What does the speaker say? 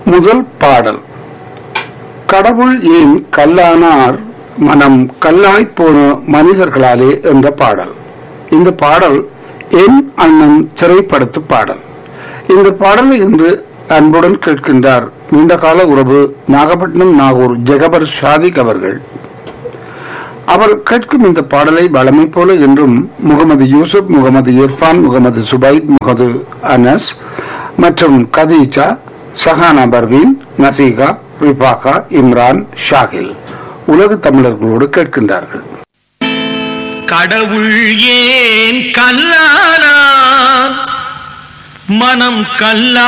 முதல் பாடல் கடவுள் ஏன் கல்லானார் மனம் கல்லாய்ப் போன மனிதர்களாலே என்ற பாடல் இந்த பாடல் என் அண்ணன் திரைப்படத்து பாடல் இந்த பாடலை இன்று அன்புடன் கேட்கின்றார் நீண்டகால உறவு நாகப்பட்டினம் நாகூர் ஜெகபர் ஷாதிக் அவர்கள் அவர் கேட்கும் இந்த பாடலை வளமை போல என்றும் முகமது யூசுப் முகமது இர்ஃபான் முகமது சுபைத் முகமது அனஸ் மற்றும் கதீஜா சஹானா பர்வீன் நசீகா ரிபாகா இம்ரான் ஷாகில் உலக தமிழர்களோடு கேட்கின்றார்கள் கடவுள் ஏன் கல்லானார் மனம் கல்லா